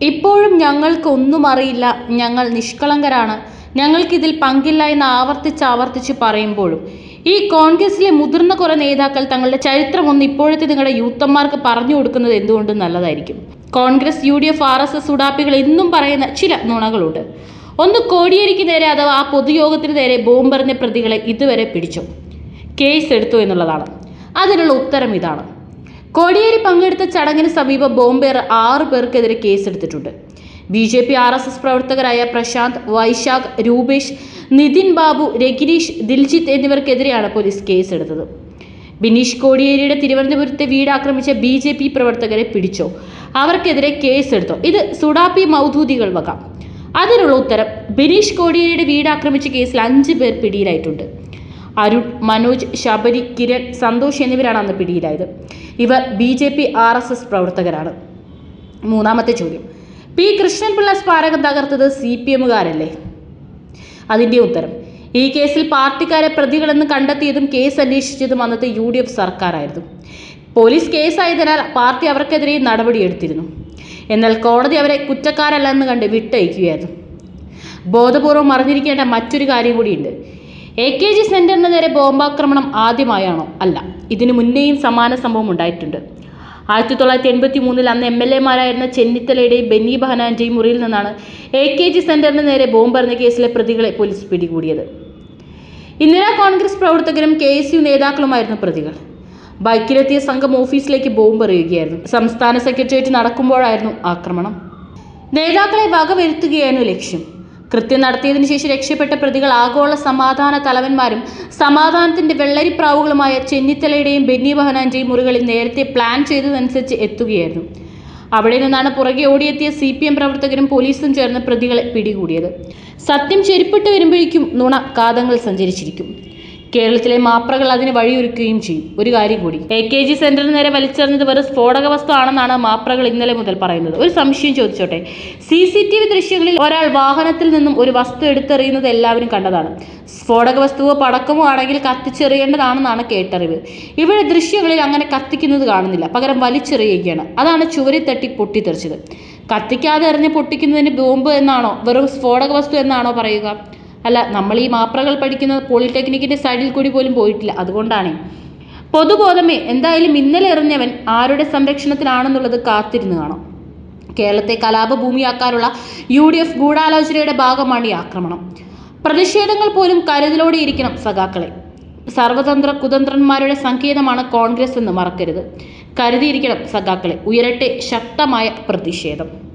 ഇപ്പോഴും ഞങ്ങൾക്കൊന്നും അറിയില്ല ഞങ്ങൾ നിഷ്കളങ്കരാണ് ഞങ്ങൾക്കിതിൽ പങ്കില്ല എന്ന് ആവർത്തിച്ച് ആവർത്തിച്ച് പറയുമ്പോഴും ഈ കോൺഗ്രസിലെ മുതിർന്ന കുറേ നേതാക്കൾ തങ്ങളുടെ ചരിത്രം ഒന്ന് ഇപ്പോഴത്തെ നിങ്ങളുടെ യൂത്തന്മാർക്ക് പറഞ്ഞു കൊടുക്കുന്നത് എന്തുകൊണ്ടും നല്ലതായിരിക്കും Congress U D F R S S ഉടാപ്പികൾ എന്നും പറയുന്ന ചില നുണകളുണ്ട് ഒന്ന് കോടിയേരിക്ക് നേരെ അഥവാ ആ പൊതുയോഗത്തിന് നേരെ ബോംബെറിഞ്ഞ പ്രതികളെ ഇതുവരെ പിടിച്ചു കേസ് എടുത്തു എന്നുള്ളതാണ് അതിനുള്ള ഉത്തരം ഇതാണ് കോടിയേരി പങ്കെടുത്ത ചടങ്ങിന് സമീപം ബോംബേർ ആറു പേർക്കെതിരെ കേസെടുത്തിട്ടുണ്ട് B J P R S S പ്രവർത്തകരായ പ്രശാന്ത് വൈശാഖ് രൂപേഷ് നിതിൻ ബാബു രഗിരീഷ് ദിൽജിത്ത് എന്നിവർക്കെതിരെയാണ് പോലീസ് കേസെടുത്തത് ബിനീഷ് കോടിയേരിയുടെ തിരുവനന്തപുരത്തെ വീട് ആക്രമിച്ച ബി ജെ പി പ്രവർത്തകരെ പിടിച്ചോ അവർക്കെതിരെ കേസെടുത്തോ ഇത് സുഡാപ്പി മൗദൂദികൾ വക അതിനുള്ള ഉത്തരം ബിനീഷ് കോടിയേരിയുടെ വീട് ആക്രമിച്ച കേസിൽ അഞ്ച് പേർ പിടിയിലായിട്ടുണ്ട് അരുൺ മനോജ് ശബരി കിരൺ സന്തോഷ് എന്നിവരാണ് അന്ന് പിടിയിലായത് ഇവർ B J P R S S പ്രവർത്തകരാണ് മൂന്നാമത്തെ ചോദ്യം പി കൃഷ്ണൻപിള്ള സ്മാരകം തകർത്തത് സി പി എമ്മുകാരല്ലേ അതിൻ്റെ ഉത്തരം ഈ കേസിൽ പാർട്ടിക്കാരെ പ്രതികളെന്ന് കണ്ടെത്തിയതും കേസ് അന്വേഷിച്ചതും അന്നത്തെ യു ഡി എഫ് സർക്കാരായിരുന്നു പോലീസ് കേസായതിനാൽ പാർട്ടി അവർക്കെതിരെ നടപടിയെടുത്തിരുന്നു എന്നാൽ കോടതി അവരെ കുറ്റക്കാരല്ലെന്ന് കണ്ട് വിട്ടയക്കുകയായിരുന്നു ബോധപൂർവം മറിഞ്ഞിരിക്കേണ്ട മറ്റൊരു കാര്യം കൂടിയുണ്ട് എ കെ ജി സെന്ററിന് നേരെ ബോംബാക്രമണം ആദ്യമായാണോ അല്ല ഇതിനു മുന്നേയും സമാന സംഭവം ഉണ്ടായിട്ടുണ്ട് ആയിരത്തി തൊള്ളായിരത്തി എൺപത്തി മൂന്നിൽ അന്ന് എം എൽ എമാരായിരുന്ന ചെന്നിത്തലയുടെയും ബെന്നി ബഹനാന്റെയും മുറിയിൽ നിന്നാണ് എ കെ ജി സെന്ററിന് നേരെ ബോംബെറിഞ്ഞ കേസിലെ പ്രതികളെ പോലീസ് പിടികൂടിയത് ഇന്ദിരാ കോൺഗ്രസ് പ്രവർത്തകരും കെ എസ് യു നേതാക്കളുമായിരുന്നു പ്രതികൾ ബൈക്കിലെത്തിയ സംഘം ഓഫീസിലേക്ക് ബോംബ് എറിയുകയായിരുന്നു സംസ്ഥാന സെക്രട്ടേറിയറ്റ് നടക്കുമ്പോഴായിരുന്നു ആക്രമണം നേതാക്കളെ വകവരുത്തുകയായിരുന്നു ലക്ഷ്യം കൃത്യം നടത്തിയതിനു ശേഷം രക്ഷപ്പെട്ട പ്രതികൾ ആഗോള സമാധാന തലവന്മാരും സമാധാനത്തിന്റെ വെള്ളരിപ്രാവുകളുമായ ചെന്നിത്തലയുടെയും ബെന്നി ബഹനാന്റെയും മുറികളിൽ നേരത്തെ പ്ലാൻ ചെയ്തതനുസരിച്ച് എത്തുകയായിരുന്നു അവിടെ നിന്നാണ് പുറകെ ഓടിയെത്തിയ സി പി എം പ്രവർത്തകരും പോലീസും ചേർന്ന് പ്രതികളെ പിടികൂടിയത് സത്യം ചെരുപ്പിട്ട് വരുമ്പോഴേക്കും നുണ കാതങ്ങൾ സഞ്ചരിച്ചിരിക്കും കേരളത്തിലെ മാപ്രകൾ അതിന് വഴിയൊരുക്കുകയും ചെയ്യും ഒരു കാര്യം കൂടി എ കെ ജി സെന്ററിന് നേരെ വലിച്ചെറിഞ്ഞത് വെറും സ്ഫോടക വസ്തു ആണെന്നാണ് മാപ്രകൾ ഇന്നലെ മുതൽ പറയുന്നത് ഒരു സംശയം ചോദിച്ചോട്ടെ സി സി ടി വി ദൃശ്യങ്ങളിൽ ഒരാൾ വാഹനത്തിൽ നിന്നും ഒരു വസ്തു എടുത്തെറിയുന്നത് എല്ലാവരും കണ്ടതാണ് സ്ഫോടക വസ്തുവോ പടക്കമോ ആണെങ്കിൽ കത്തിച്ചെറിയേണ്ടതാണെന്നാണ് കേട്ടറിവ് ഇവിടെ ദൃശ്യങ്ങളിൽ അങ്ങനെ കത്തിക്കുന്നത് കാണുന്നില്ല പകരം വലിച്ചെറിയുകയാണ് അതാണ് ചുവരിൽ തട്ടി പൊട്ടിത്തെറിച്ചത് കത്തിക്കാതെ എറിഞ്ഞ് പൊട്ടിക്കുന്നതിന് ബോംബ് എന്നാണോ വെറും സ്ഫോടക വസ്തു എന്നാണോ പറയുക അല്ല നമ്മൾ ഈ മാപ്രകൾ പഠിക്കുന്നത് പോളിടെക്നിക്കിന്റെ സൈഡിൽ കൂടി പോലും പോയിട്ടില്ല അതുകൊണ്ടാണ് പൊതുബോധമേ എന്തായാലും ഇന്നലെ എറിഞ്ഞവൻ ആരുടെ സംരക്ഷണത്തിലാണെന്നുള്ളത് കാത്തിരുന്ന് കാണാം കേരളത്തെ കലാപഭൂമിയാക്കാനുള്ള യു ഡി എഫ് ഗൂഢാലോചനയുടെ ഭാഗമാണ് ഈ ആക്രമണം പ്രതിഷേധങ്ങൾ പോലും കരുതലോടെ ഇരിക്കണം സഖാക്കളെ സർവതന്ത്ര കുതന്ത്രന്മാരുടെ സങ്കേതമാണ് കോൺഗ്രസ് എന്ന് മറക്കരുത് കരുതിയിരിക്കണം സഖാക്കളെ ഉയരട്ടെ ശക്തമായ പ്രതിഷേധം